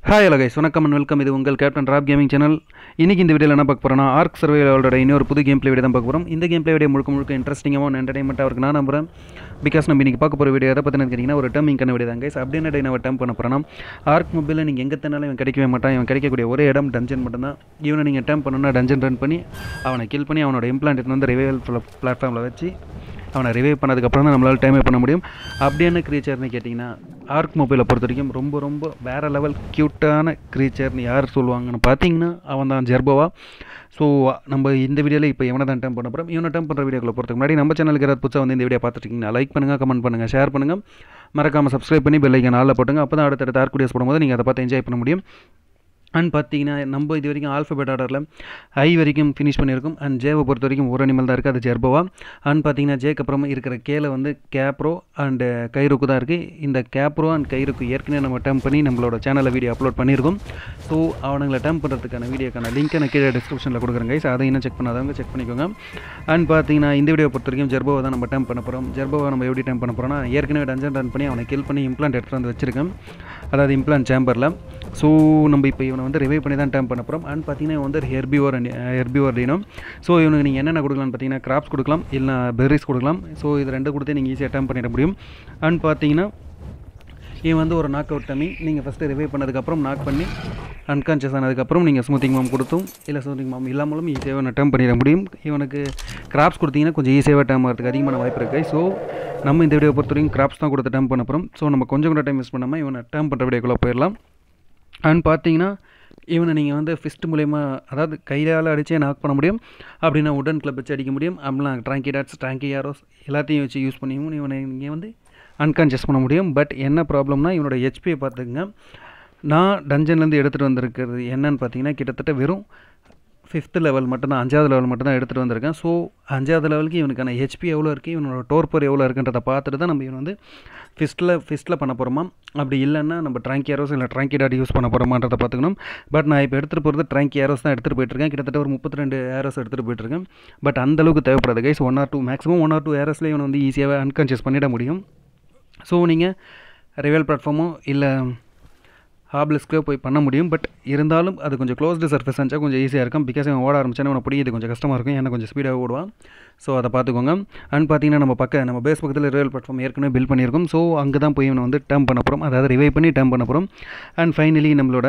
hi hello guys வணக்கம் and welcome இது உங்கள் கேப்டன் ராப் கேமிங் சேனல் இன்றைக்கி இந்த வீடியோவில் என்ன பார்க்க போகிறோம்னா ஆர்க் சர்வேலோட இன்னொரு புது கேம் ப்ளே வீடியோ தான் பார்க்க போகிறோம் இந்த கேம் ப்ளே வீடியோ முழுக்க முழுக்க இன்ட்ரெஸ்டிங்காகவும் என்டர்டைன்மெண்ட்டாக இருக்கு நான் நம்புறேன் பிகாஸ் நம்ம இன்றைக்கி பார்க்க போகிற வீடியோ எதை பற்றினு கேட்டிங்கன்னா ஒரு டேர்மிங் கண்ண வீடியோ தான் கைஸ் அப்படி என்ன நான் டேம் பண்ண போகிறேன்னா ஆர்க் மொபைலில் நீங்கள் எங்கே தன்னாலும் இவன் கிடைக்கவே மாட்டான் இவன் கிடைக்கக்கூடிய ஒரே இடம் டஞ்சன் மட்டும்தான் இவனை நீங்கள் டேம் பண்ணணும்னா டஞ்சன் ரன் பண்ணி அவனை கில் பண்ணி அவனோட இம்ப்ளான்ட் வந்து ரிவைவல் பிளாட்ஃபார்மில் வச்சு அவனை ரிவைவ் பண்ணதுக்கப்புறம் தான் நம்மளால் டைமே பண்ண முடியும் அப்படி என்ன க்ரீச்சர்னு கேட்டிங்கன்னா ஆர்க் மொபைலை பொறுத்த வரைக்கும் ரொம்ப ரொம்ப வேறு லெவல் க்யூட்டான க்ரீச்சர்னு யார் சொல்லுவாங்கன்னு பார்த்தீங்கன்னா அவன் தான் ஜெர்போவா ஸோ நம்ம இந்த வீடியோவில் இப்போ இவனை தான் டைம் பண்ண போகிறோம் இவனை டைம் பண்ணுற வீடியோக்குள்ள போகிறதுக்கு முன்னாடி நம்ம சேனலுக்கு ஏதாவது புதுசாக வந்து இந்த வீடியோ பார்த்துருக்கீங்கன்னா லைக் பண்ணுங்கள் கமெண்ட் பண்ணுங்கள் ஷேர் பண்ணுங்கள் மறக்காமல் சப்ஸ்கிரைப் பண்ணி பெல் ஐக்கன் ஆளில் போட்டுங்க அப்போ தான் அடுத்தடுத்த ஆர்க் வீடியோஸ் போடும்போது நீங்கள் அதை பார்த்து என்ஜாய் பண்ண முடியும் அண்ட் பார்த்தீங்கன்னா நம்ம இது வரைக்கும் ஆல்ஃபபெட் ஆர்டரில் ஐ வரைக்கும் ஃபினிஷ் பண்ணியிருக்கோம் அண்ட் ஜேவை பொறுத்த வரைக்கும் ஒரு அனிமல் தான் இருக்குது அது ஜெர்போவா அண்ட் பார்த்தீங்கன்னா ஜேக்கு அப்புறமா இருக்கிற கேல வந்து கேப்ரோ அண்டு கைருக்கு தான் இருக்குது இந்த கேப்ரோ அண்ட் கைருக்கு ஏற்கனவே நம்ம டேம் பண்ணி நம்மளோட சேனலில் வீடியோ அப்லோட் பண்ணியிருக்கோம் ஸோ அவனுங்களை டேம் பண்ணுறதுக்கான வீடியோக்கான லிங்க்கை நான் கீழே டிஸ்கிரிப்ஷனில் கொடுக்குறேன் கைஸ் அதை இன்னும் செக் பண்ணாதவங்க செக் பண்ணிக்கோங்க அண்ட் பார்த்தீங்கன்னா இந்த வீடியோ பொறுத்த வரைக்கும் ஜெர்போவை தான் நம்ம டேம் பண்ண போகிறோம் ஜெர்போவை நம்ம எப்படி டேம் பண்ண போகிறோம்னா ஏற்கனவே டஞ்சன் ரன் பண்ணி அவனை கில் பண்ணி இம்ப்ளான்ட் எடுத்துகிட்டு வந்து வச்சிருக்கேன் அதாவது இம்ப்ளான்ட் சேம்பரில் ஸோ நம்ம இப்போ இவனை வந்து ரிவைவ் பண்ணி தான் டேம் பண்ண போகிறோம் அண்ட் பார்த்தீங்கன்னா இவன் வந்து ஹெர்பிவோர் ஹெர்பிவோர் டீனும் ஸோ இவனுக்கு நீங்கள் என்னென்ன கொடுக்கலாம்னு பார்த்தீங்கன்னா கிராப்ஸ் கொடுக்கலாம் இல்லை பெர்ரிஸ் கொடுக்கலாம் ஸோ இது ரெண்டு கொடுத்து நீங்கள் ஈஸியாக டேம் பண்ணிட முடியும் அண்ட் பார்த்தீங்கன்னா இவன் வந்து ஒரு நாக் அவுட் டம்மி நீங்கள் ஃபஸ்ட்டு ரிவைவ் பண்ணதுக்கப்புறம் நாக் பண்ணி அன்கான்ஷியஸ் ஆனதுக்கப்புறம் நீங்கள் ஸ்மூத்திங் மாம் கொடுத்தும் இல்லை ஸ்மூத்திங் மாம் இல்லாமலும் ஈஸியாக இவனை டேம் பண்ணிட முடியும் இவனுக்கு கிராப்ஸ் கொடுத்தீங்கன்னா கொஞ்சம் ஈஸியாக டேம் ஆகிறதுக்கு அதிகமான வாய்ப்பு இருக்குது ஸோ நம்ம இந்த வீடியோ பொறுத்த வரைக்கும் கிராப்ஸ் தான் கொடுத்து டேம் பண்ண போகிறோம் ஸோ நம்ம கொஞ்சம் கூட டைம் யூஸ் பண்ணாமல் இவனை டேம் பண்ணுற வீடியோக்குள்ளே போயிடலாம் அண்ட் பார்த்தீங்கன்னா இவனை நீங்கள் வந்து ஃபிஸ்ட் மூலயமா அதாவது கையால் அடித்தே நாக் பண்ண முடியும் அப்படின்னா உடன் கிளப் வச்சு அடிக்க முடியும் அப்படிலாம் ட்ராங்கி டாட்ஸ் ட்ராங்கி யாரோஸ் எல்லாத்தையும் வச்சு யூஸ் பண்ணியும் இவனை நீங்கள் வந்து அன்கான்ஷியஸ் பண்ண முடியும் பட் என்ன ப்ராப்ளம்னா இவனோட ஹெச்பியை பார்த்துக்குங்க நான் டஞ்சன்லேருந்து எடுத்துகிட்டு வந்திருக்கிறது என்னன்னு பார்த்தீங்கன்னா கிட்டத்தட்ட வெறும் ஃபிஃப்த்து லெவல் மட்டும்தான் அஞ்சாவது லெவல் மட்டும்தான் எடுத்துகிட்டு வந்திருக்கேன் ஸோ அஞ்சாவது லெவலுக்கு இவனுக்கான ஹெச்பி எவ்வளோ இருக்குது இவனோட டோர்பர் எவ்வளோ இருக்குன்றதை பார்த்துட்டு தான் நம்ம இவன் வந்து ஃபிஸ்ட்டில் ஃபிஸ்ட்டில் பண்ண போகிறோமா அப்படி இல்லைன்னா நம்ம ட்ராங்கி ஏரோஸ் இல்லை ட்ராங்கி டாட் யூஸ் பண்ண போகிறோமான்றதை பார்த்துக்கணும் பட் நான் இப்போ எடுத்துகிட்டு போகிறது ட்ராங்கி ஏரோஸ் தான் எடுத்துகிட்டு போயிட்டுருக்கேன் கிட்டத்தட்ட ஒரு முப்பத்தி ரெண்டு ஏரோஸ் எடுத்துகிட்டு போயிட்டுருக்கேன் பட் அந்தளவுக்கு தேவைப்படாது guys one or two maximum one or two ஏரோஸ்லேயே இவனை வந்து ஈஸியாகவே அன்கான்ஷியஸ் பண்ணிட முடியும் ஸோ நீங்கள் ரிவல் பிளாட்ஃபார்மோ இல்லை ஹாப்லெஸ்க்கோ போய் பண்ண முடியும் பட் இருந்தாலும் அது கொஞ்சம் க்ளோஸ்டு சர்ஃபேஸ் இருந்துச்சா கொஞ்சம் ஈஸியாக இருக்கும் பிகாஸ் அவன் ஓட ஆரம்பிச்சானே அவனை பிடிக்கிறது கொஞ்சம் கஷ்டமாக இருக்கும் ஏன்னா கொஞ்சம் ஸ்பீடாக ஓடுவான் ஸோ அதை பார்த்துக்கோங்க அண்ட் பார்த்தீங்கன்னா நம்ம பக்கம் நம்ம பேஸ் பக்கத்தில் ரிவல் பிளாட்ஃபார்ம் ஏற்கனவே பில் பண்ணியிருக்கோம் ஸோ அங்கே தான் போய் இவனை வந்து டேம் பண்ண போகிறோம் அதாவது ரிவைவ் பண்ணி டேம் பண்ண போகிறோம் அண்ட் ஃபைனலி நம்மளோட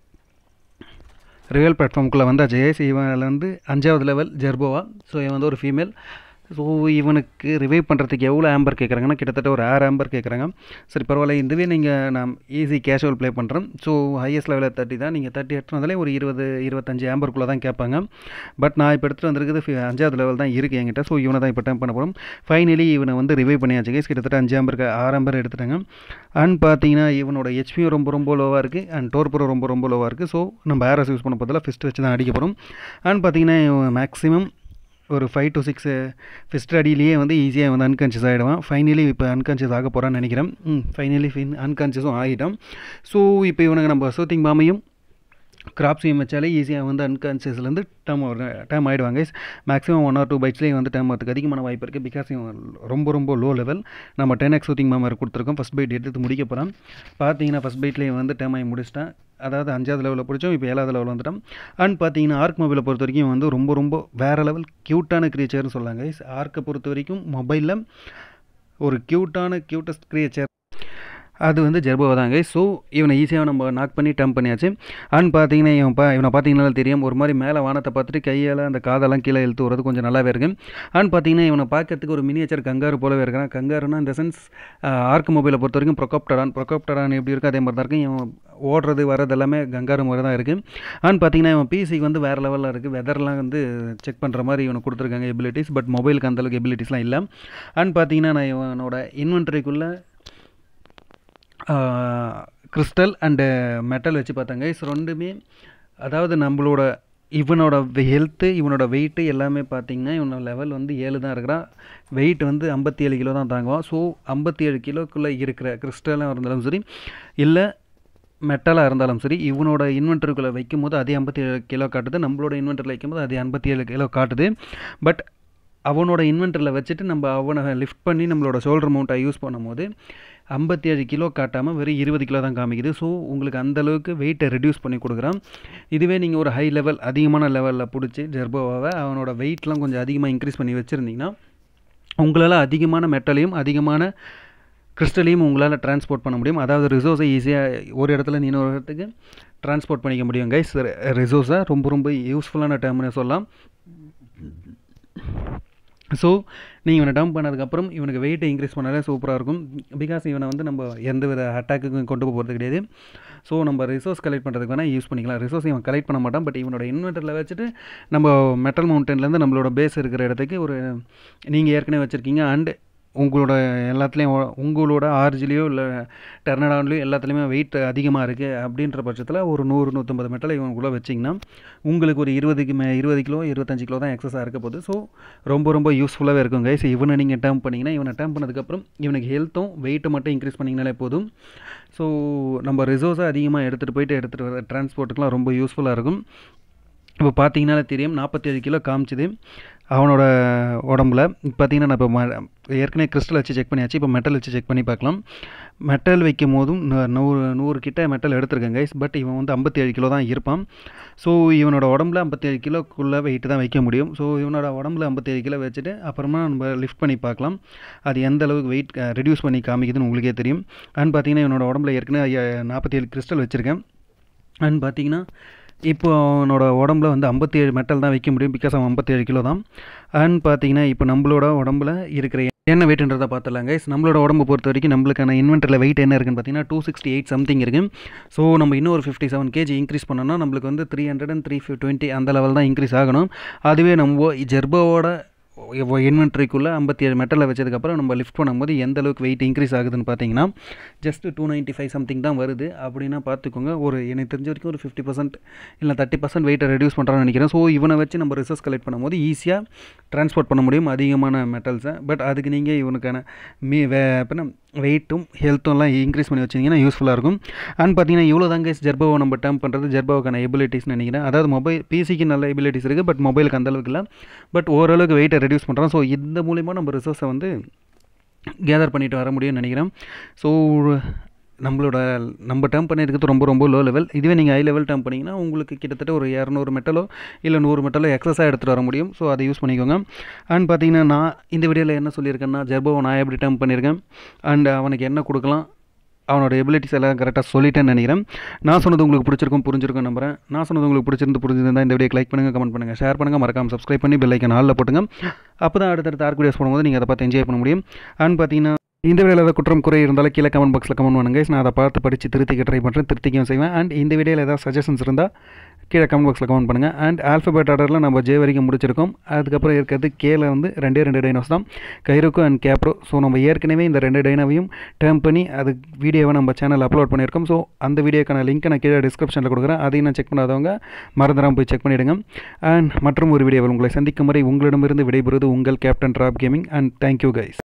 ரியல் பிளாட்ஃபார்முக்குள்ளே வந்தாச்சு ஏஸ் இவன் வந்து அஞ்சாவது லெவல் ஜெர்போவா ஸோ இவன் வந்து ஒரு ஃபீமேல் ஸோ இவனுக்கு ரிவைவ் பண்ணுறதுக்கு எவ்வளோ ஆம்பர் கேட்குறாங்கன்னா கிட்டத்தட்ட ஒரு ஆறு ஆம்பர் கேட்குறாங்க சரி பரவாயில்ல இதுவே நீங்கள் நான் ஈஸி கேஷுவல் ப்ளே பண்ணுறேன் ஸோ ஹையஸ்ட் லெவலில் தேர்ட்டி தான் நீங்கள் தேர்ட்டி எடுத்து வந்தாலே ஒரு இருபது இருபத்தஞ்சி ஆம்பருக்குள்ளே தான் கேட்பாங்க பட் நான் இப்போ எடுத்துகிட்டு வந்திருக்குது அஞ்சாவது லெவல் தான் இருக்குது என்கிட்ட ஸோ இவனை தான் இப்போ டைம் பண்ண போகிறோம் ஃபைனலி இவனை வந்து ரிவைவ் பண்ணியாச்சு கேஸ் கிட்டத்தட்ட அஞ்சு ஆம்பருக்கு ஆறு ஆம்பர் எடுத்துட்டாங்க அண்ட் பார்த்தீங்கன்னா இவனோட ஹெச்பியும் ரொம்ப ரொம்ப லோவாக இருக்குது அண்ட் டோர்புரம் ரொம்ப ரொம்ப லோவாக இருக்குது ஸோ நம்ம ஏரஸ் யூஸ் பண்ண போதில் ஃபிஸ்ட் வச்சு தான் அடிக்க போகிறோம் அண்ட் பார்த்தீங்கன்னா மேக்ஸிமம் ஒரு ஃபைவ் டு சிக்ஸ் ஃபிஸ்ட் அடியிலேயே வந்து ஈஸியாக வந்து அன்கான்ஷியஸ் ஆகிடுவான் ஃபைனலி இப்போ அன்கான்ஷியஸ் ஆக போகிறான்னு நினைக்கிறேன் ம் ஃபைனலி ஃபின் அன்கான்ஷியஸும் ஆகிட்டான் ஸோ இப்போ இவனுக்கு நம்ம சூத்திங் பாமையும் கிராப்ஸையும் வச்சாலே ஈஸியாக வந்து அன்கான்ஷியஸ்லேருந்து டேம் டேம் ஆகிடுவாங்க மேக்ஸிமம் ஒன் ஆர் டூ பைட்ஸ்லேயே வந்து டேம் ஆகிறதுக்கு அதிகமான வாய்ப்பு இருக்குது பிகாஸ் இவன் ரொம்ப ரொம்ப லோ லெவல் நம்ம டென் எக்ஸ் சூத்திங் மாமர் கொடுத்துருக்கோம் ஃபஸ்ட் பைட் எடுத்து முடிக்க போகிறோம் பார்த்தீங்கன்னா ஃபஸ்ட் பைட்லேயே வந்து டேம் ஆகி முடிச்சிட்டேன் அதாவது அஞ்சாவது லெவலில் பிடிச்சோம் இப்போ ஏழாவது லெவலில் வந்துட்டோம் அண்ட் பார்த்தீங்கன்னா ஆர்க் மொபைலை பொறுத்த வரைக்கும் வந்து ரொம்ப ரொம்ப வேறு லெவல் க்யூட்டான க்ரியேச்சர்னு சொல்லாங்க ஆர்க்கை பொறுத்த வரைக்கும் மொபைலில் ஒரு க்யூட்டான க்யூட்டஸ்ட் க்ரியேச்சர் அது வந்து ஜெர்போவா தாங்க ஸோ இவனை ஈஸியாக நம்ம நாக் பண்ணி டம்ப் பண்ணியாச்சு அண்ட் பார்த்தீங்கன்னா இவன் பா இவனை பார்த்தீங்கன்னா தெரியும் ஒரு மாதிரி மேலே வானத்தை பார்த்துட்டு கையால் அந்த காதெல்லாம் கீழே இழுத்து வரது கொஞ்சம் நல்லாவே இருக்கு அண்ட் பார்த்தீங்கன்னா இவனை பார்க்கறதுக்கு ஒரு மினியேச்சர் கங்காரு போலவே இருக்கிறான் கங்காருன்னா இந்த சென்ஸ் ஆர்க் மொபைலை பொறுத்த வரைக்கும் ப்ரொகாப்டரான் ப்ரொகாப்டரான் எப்படி இருக்கோ அதே மாதிரி தான் இருக்கும் இவன் ஓடுறது வர்றது எல்லாமே கங்காரு மாதிரி தான் இருக்குது அண்ட் பார்த்தீங்கன்னா இவன் பிசிக்கு வந்து வேறு லெவலில் இருக்குது வெதர்லாம் வந்து செக் பண்ணுற மாதிரி இவனை கொடுத்துருக்காங்க எபிலிட்டிஸ் பட் மொபைலுக்கு அந்தளவுக்கு எபிலிட்டிஸ்லாம் இல்லை அண்ட் பார்த்தீங்கன்னா நான் இவனோட இன்வென்ட்ரிக்குள்ளே கிறிஸ்டல் அண்டு மெட்டல் வச்சு பார்த்தாங்க ஸோ ரெண்டுமே அதாவது நம்மளோட இவனோட ஹெல்த்து இவனோட வெயிட்டு எல்லாமே பார்த்திங்கன்னா இவனோட லெவல் வந்து ஏழு தான் இருக்கிறான் வெயிட் வந்து ஐம்பத்தி ஏழு கிலோ தான் தாங்குவான் ஸோ ஐம்பத்தி ஏழு கிலோக்குள்ளே இருக்கிற கிறிஸ்டலாக இருந்தாலும் சரி இல்லை மெட்டலாக இருந்தாலும் சரி இவனோட இன்வென்டருக்குள்ளே வைக்கும் போது அதே ஐம்பத்தி ஏழு கிலோ காட்டுது நம்மளோட இன்வென்டரில் வைக்கும் போது அதே ஐம்பத்தி ஏழு கிலோ காட்டுது பட் அவனோட இன்வென்டரில் வச்சுட்டு நம்ம அவனை லிஃப்ட் பண்ணி நம்மளோட ஷோல்டர் மவுண்ட்டை யூஸ் பண்ணும்போது ஐம்பத்தி ஏழு கிலோ காட்டாமல் வெறும் இருபது கிலோ தான் காமிக்குது ஸோ உங்களுக்கு அந்த அளவுக்கு வெயிட்டை ரெடியூஸ் பண்ணி கொடுக்குறான் இதுவே நீங்கள் ஒரு ஹை லெவல் அதிகமான லெவலில் பிடிச்சி ஜெர்போவாவை அவனோட வெயிட்லாம் கொஞ்சம் அதிகமாக இன்க்ரீஸ் பண்ணி வச்சுருந்தீங்கன்னா உங்களால் அதிகமான மெட்டலையும் அதிகமான கிறிஸ்டலையும் உங்களால் டிரான்ஸ்போர்ட் பண்ண முடியும் அதாவது ரிசோர்ஸை ஈஸியாக ஒரு இடத்துல நீ இன்னொரு இடத்துக்கு டிரான்ஸ்போர்ட் பண்ணிக்க முடியும் கைஸ் ரிசோர்ஸை ரொம்ப ரொம்ப யூஸ்ஃபுல்லான டேர்ம்னு சொல்லலாம் ஸோ நீங்கள் இவனை டம்ப் பண்ணதுக்கப்புறம் இவனுக்கு வெயிட்டை இன்க்ரீஸ் பண்ணாலே சூப்பராக இருக்கும் பிகாஸ் இவனை வந்து நம்ம எந்த வித அட்டாக்குக்கும் கொண்டு போக போகிறது கிடையாது ஸோ நம்ம ரிசோர்ஸ் கலெக்ட் பண்ணுறதுக்கு வேணால் யூஸ் பண்ணிக்கலாம் ரிசோர்ஸ் இவன் கலெக்ட் பண்ண மாட்டான் பட் இவனோட இன்வெர்ட்டரில் வச்சுட்டு நம்ம மெட்டல் மவுண்டன்லேருந்து நம்மளோட பேஸ் இருக்கிற இடத்துக்கு ஒரு நீங்கள் ஏற்கனவே வச்சுருக்கீங்க அண்டு உங்களோட எல்லாத்துலேயும் உங்களோட ஆர்ஜிலையோ இல்லை டெர்னடான்லேயோ எல்லாத்துலேயுமே வெயிட் அதிகமாக இருக்குது அப்படின்ற பட்சத்தில் ஒரு நூறு நூற்றம்பது மெட்டல் இவனுக்குள்ளே வச்சிங்கன்னா உங்களுக்கு ஒரு இருபதுக்கு மே இருபது கிலோ இருபத்தஞ்சு கிலோ தான் எக்ஸஸாக இருக்க போகுது ஸோ ரொம்ப ரொம்ப யூஸ்ஃபுல்லாகவே இருக்கும் கைஸ் இவனை நீங்கள் டேர்ம் பண்ணிங்கன்னா இவனை டேர்ம் பண்ணதுக்கப்புறம் இவனுக்கு ஹெல்த்தும் வெயிட்டை மட்டும் இன்க்ரீஸ் பண்ணிங்கனாலே போதும் ஸோ நம்ம ரிசோர்ஸை அதிகமாக எடுத்துகிட்டு போயிட்டு எடுத்துகிட்டு வர டிரான்ஸ்போர்ட்டுக்கெலாம் ரொம்ப யூஸ்ஃபுல்லாக இருக்கும் இப்போ பார்த்தீங்கனாலே தெரியும் நாற்பத்தேழு கிலோ காமிச்சிது அவனோட உடம்புல பார்த்தீங்கன்னா நான் இப்போ ஏற்கனவே கிறிஸ்டல் வச்சு செக் பண்ணியாச்சு இப்போ மெட்டல் வச்சு செக் பண்ணி பார்க்கலாம் மெட்டல் வைக்கும் போதும் நூறு நூறு கிட்ட மெட்டல் எடுத்திருக்கேன் கைஸ் பட் இவன் வந்து ஐம்பத்தி ஏழு கிலோ தான் இருப்பான் ஸோ இவனோட உடம்புல ஐம்பத்தேழு கிலோக்குள்ளே வெயிட்டு தான் வைக்க முடியும் ஸோ இவனோட உடம்புல ஐம்பத்தேழு கிலோ வச்சுட்டு அப்புறமா நம்ம லிஃப்ட் பண்ணி பார்க்கலாம் அது எந்த அளவுக்கு வெயிட் ரெடியூஸ் பண்ணி காமிக்குதுன்னு உங்களுக்கே தெரியும் அண்ட் பார்த்தீங்கன்னா இவனோட உடம்புல ஏற்கனவே நாற்பத்தி ஏழு கிறிஸ்டல் வச்சுருக்கேன் அண்ட் பார்த்தீங்கன்னா இப்போ அவனோட உடம்புல வந்து ஐம்பத்தி ஏழு மெட்டல் தான் வைக்க முடியும் பிகாஸ் அவன் ஐம்பத்தேழு கிலோ தான் அண்ட் பார்த்தீங்கன்னா இப்போ நம்மளோட உடம்புல இருக்கிற என்ன வெயிட்ன்றதை பார்த்துலாம் கைஸ் நம்மளோட உடம்பு பொறுத்த வரைக்கும் நம்மளுக்கான இன்வென்டரில் வெயிட் என்ன இருக்குன்னு பார்த்தீங்கன்னா டூ சிக்ஸ்டி எயிட் சம்திங் இருக்குது ஸோ நம்ம இன்னும் ஒரு ஃபிஃப்டி செவன் கேஜி இன்க்ரீஸ் பண்ணோம்னா நம்மளுக்கு வந்து three hundred and three twenty அந்த லெவல் தான் இன்க்ரீஸ் ஆகணும் அதுவே நம்ம ஜெர்போவோட இன்வென்ட்ரிக்குள்ளே ஐம்பத்தி ஏழு மெட்டலில் வச்சதுக்கப்புறம் நம்ம லிஃப்ட் பண்ணும்போது எந்த அளவுக்கு வெயிட் இன்க்ரீஸ் ஆகுதுன்னு பார்த்தீங்கன்னா just two ninety five something தான் வருது அப்படின்னா பார்த்துக்கோங்க ஒரு எனக்கு தெரிஞ்ச வரைக்கும் ஒரு ஃபிஃப்டி பர்சன்ட் இல்லை தேர்ட்டி பர்சன்ட் வெயிட்டை ரெடியூஸ் பண்ணுறான்னு நினைக்கிறேன் ஸோ இவனை வச்சு நம்ம ரிசர்ச் கலெக்ட் பண்ணும்போது ஈஸியாக ட்ரான்ஸ்போர்ட் பண்ண முடியும் அதிகமான மெட்டல்ஸை பட் அதுக்கு நீங்கள் இவனுக்கான மீ வே அப்படின்னா வெயிட்டும் ஹெல்த்தும்லாம் இன்க்ரீஸ் பண்ணி வச்சிங்கன்னா யூஸ்ஃபுல்லாக இருக்கும் அண்ட் பார்த்தீங்கன்னா இவ்வளோ தாங்க ஜெர்பாவை நம்ம டேர்ம் பண்ணுறது ஜெர்பாவுக்கான எபிலிட்டிஸ்னு நினைக்கிறேன் அதாவது மொபைல் பிசிக்கு நல்ல எபிலிட்டிஸ் இருக்குது பட் மொபைலுக்கு அந்தளவுக்கு இல்லை பட் ஓரளவுக்கு வெயிட்டை ரெடியூஸ் பண்ணுறோம் ஸோ இந்த மூலிமா நம்ம ரிசோர்ஸை வந்து கேதர் பண்ணிட்டு வர முடியும்னு நினைக்கிறேன் ஸோ நம்மளோட நம்ம டேர்ம் பண்ணியிருக்கிறது ரொம்ப ரொம்ப லோ லெவல் இதுவே நீங்கள் ஹை லெவல் டேர்ம் பண்ணிங்கன்னா உங்களுக்கு கிட்டத்தட்ட ஒரு இரநூறு மெட்டலோ இல்லை நூறு மெட்டலோ எக்ஸஸாக எடுத்துகிட்டு வர முடியும் ஸோ அதை யூஸ் பண்ணிக்கோங்க அண்ட் பார்த்தீங்கன்னா நான் இந்த வீடியோவில் என்ன சொல்லியிருக்கேன்னா ஜெர்போவை நான் எப்படி டேர்ம் பண்ணியிருக்கேன் அண்ட் அவனுக்கு என்ன கொடுக்கலாம் அவனோட எபிலிட்டிஸ் எல்லாம் கரெக்டாக சொல்லிட்டேன்னு நினைக்கிறேன் நான் சொன்னது உங்களுக்கு பிடிச்சிருக்கும் புரிஞ்சிருக்கும் நம்புறேன் நான் சொன்னது உங்களுக்கு பிடிச்சிருந்து புரிஞ்சிருந்தா இந்த வீடியோ லைக் பண்ணுங்கள் கமெண்ட் பண்ணுங்கள் ஷேர் பண்ணுங்கள் மறக்காம சப்ஸ்கிரைப் பண்ணி பெல் ஐக்கன் ஆளில் போட்டுங்க அப்போ தான் அடுத்தடுத்த ஆர்க் வீடியோஸ் போடும்போது நீங்கள் அதை பார்த்து என்ஜாய் பண்ண முடியும் அண்ட் பார்த்தீங்கன்னா இந்த வீடியோவில் ஏதாவது குற்றம் குறை இருந்தாலும் கீழே கமெண்ட் பாக்ஸில் கமெண்ட் பண்ணுங்க நான் அதை பார்த்து படித்து திருத்திக்க ட்ரை பண்ணுறேன் திருத்திக்கவும் செய்வேன் அண்ட் இந்த வீடியோவில் ஏதாவது சஜஷன்ஸ் இருந்தால் கீழே கமெண்ட் பாக்ஸில் கமெண்ட் பண்ணுங்கள் அண்ட் ஆல்ஃபபெட் ஆர்டரில் நம்ம ஜே வரைக்கும் முடிச்சிருக்கோம் அதுக்கப்புறம் இருக்கிறது கேல வந்து ரெண்டே ரெண்டு டைனோஸ் தான் கைரோக்கோ அண்ட் கேப்ரோ ஸோ நம்ம ஏற்கனவே இந்த ரெண்டு டைனோவையும் டேர்ம் பண்ணி அது வீடியோவை நம்ம சேனல் அப்லோட் பண்ணியிருக்கோம் ஸோ அந்த வீடியோக்கான லிங்க்கை நான் கீழே டிஸ்கிரிப்ஷனில் கொடுக்குறேன் அதையும் நான் செக் பண்ணாதவங்க மறந்துடாமல் போய் செக் பண்ணிவிடுங்க அண்ட் மற்றும் ஒரு வீடியோவில் உங்களை சந்திக்கும் வரை உங்களிடமிருந்து விடைபெறுவது உங்கள் captain drop gaming and thank you guys